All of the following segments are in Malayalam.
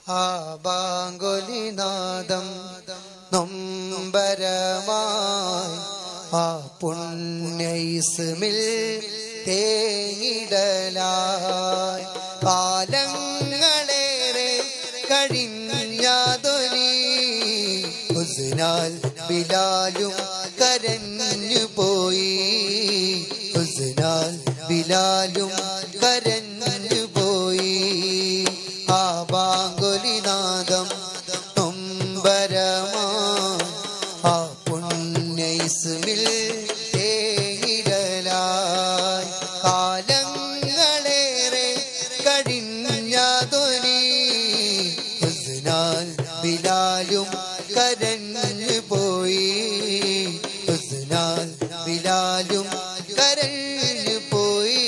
ആ ബാങ്കൊലിനാദം നൊമ്പരമായി ആ പുണ്യസ്മിൽ തേങ്ങിടലായി കാലങ്ങളേറെ കഴിഞ്ഞതൊരി ഹുസ്നാൽ ബിലാലും കരഞ്ഞു പോയി ഹുസ്നാൽ ബിലാലും കരഞ്ഞു പോയി ആ ബാങ്കൊലിനാദം നൊമ്പരമാ ആ പുണ്യസ്മിൽ തേങ്ങിടലായി കാലങ്ങളേറെ കഴിഞ്ഞതൊരി ഹുസ്നാൽ ബിലാലും കരഞ്ഞു പോയി ഹുസ്നാൽ ബിലാലും കരഞ്ഞു പോയി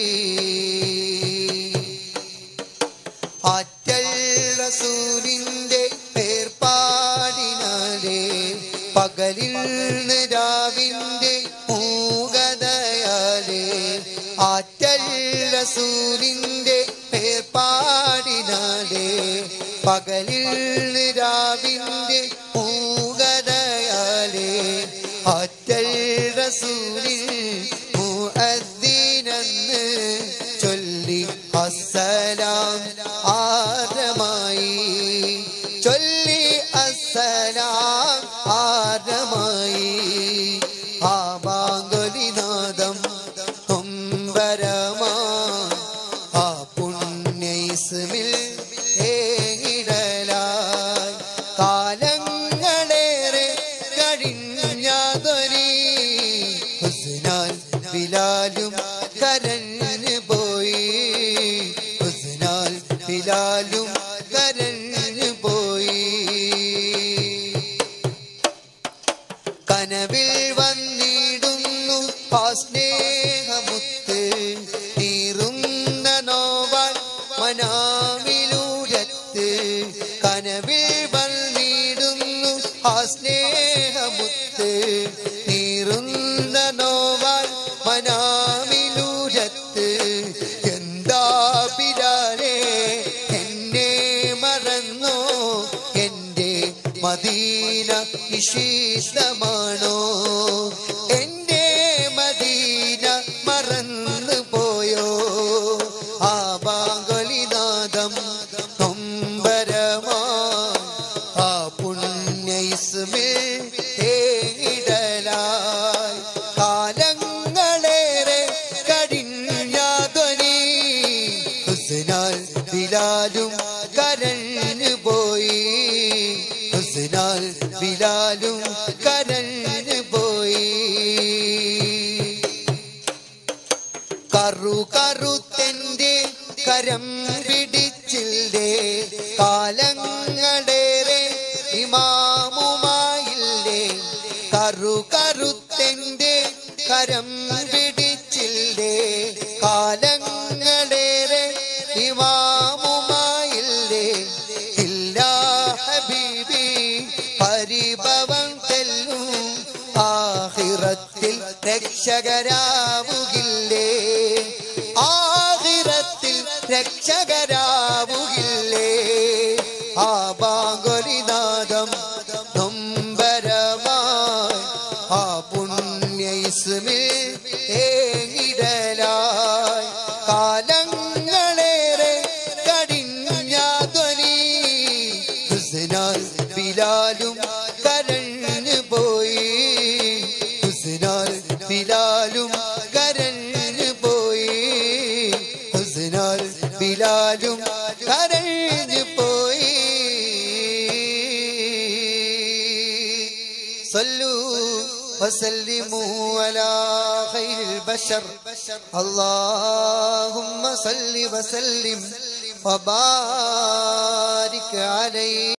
ആറ്റൽ റസൂലിന്റെ പേർപ്പാടിനാലേ പകലിൽ രാവിന്റെ മൂകതയാലേ ആറ്റൽ റസൂലിന്റെ പേർപ്പാടിനാലേ പകലിൽ രാവിന്റെ മൂകതയാലേ ആറ്റൽ റസൂലിൽ മുഅദ്ദിനെന്ന് ചൊല്ലി അസ്സലാം ആരമായി ചൊല്ലി അസ്സലാം ആരമായി ആ ബാങ്കൊലിനാദം തുമ്പരമാ ആ പുണ്യസ്മിൽ തേങ്ങിടലായി കാലങ്ങളേറെ കഴിഞ്ഞതൊരി ഹുസ്നാൽ ബിലാലും കരഞ്ഞു പോയി ഹുസ്നാൽ ബിലാലും കരഞ്ഞു പോയി കനവിൽ വന്നിടുന്നു ആ സ്നേഹമുത്ത് നീറുന്ന നോവാൻ മനാവിലൂരത്ത് കനവിൽ വന്നിടുന്നു ആ സ്നേഹമുത്ത് നീറുന്ന നോവാൻ മനാവിലൂരത്ത് എന്താ പിരാനെ എന്നെ മറന്നോ എന്റെ മദീന നിഷീദ്ധമാണോ എന്റെ മദീന മറന്നു പോയോ ആ ബാങ്കൊലിനാദം നൊമ്പരമാ ആ പുണ്യസ്മിൽ തേങ്ങിടലായി കാലങ്ങളേറെ കഴിഞ്ഞാതൊരി ഹുസ്നാൽ ബിലാലും കരഞ്ഞു പോയി ഹുസ്നാൽ ബിലാലും കരഞ്ഞു പോയി കറു കറുത്തെന്റെ കരം പിടിച്ചില്ലേ കാലങ്ങളേറെ ഇമാമുമായില്ലേ കറു കറുത്തെന്റെ കരം പിടിച്ചില്ലേ കാലങ്ങളേറെ ഇമാമുമായില്ലേ ഇല്ല ഹബീബി പരിഭവം തെല്ലും ആഹിറത്തിൽ രക്ഷകരാവുകില്ലേ ആഹിറത്തിൽ രക്ഷകരാവുകില്ലേ ആ ബാങ്കൊലിനാദം നൊമ്പരമായി ആ പുണ്യസ്മിൽ ഏങ്ങിടലായി കാലങ്ങളേറെ കടിഞ്ഞാധ്വനി ഹുസ്നാൽ ബിലാലും കരഞ്ഞു പോയി ഹുസ്നാൽ ബിലാലും കരഞ്ഞു പോയി ഹുസ്നാൽ ബിലാലും കരഞ്ഞു പോയി صلوا وسلموا على خير البشر اللهم صل وسلم وبارك عليه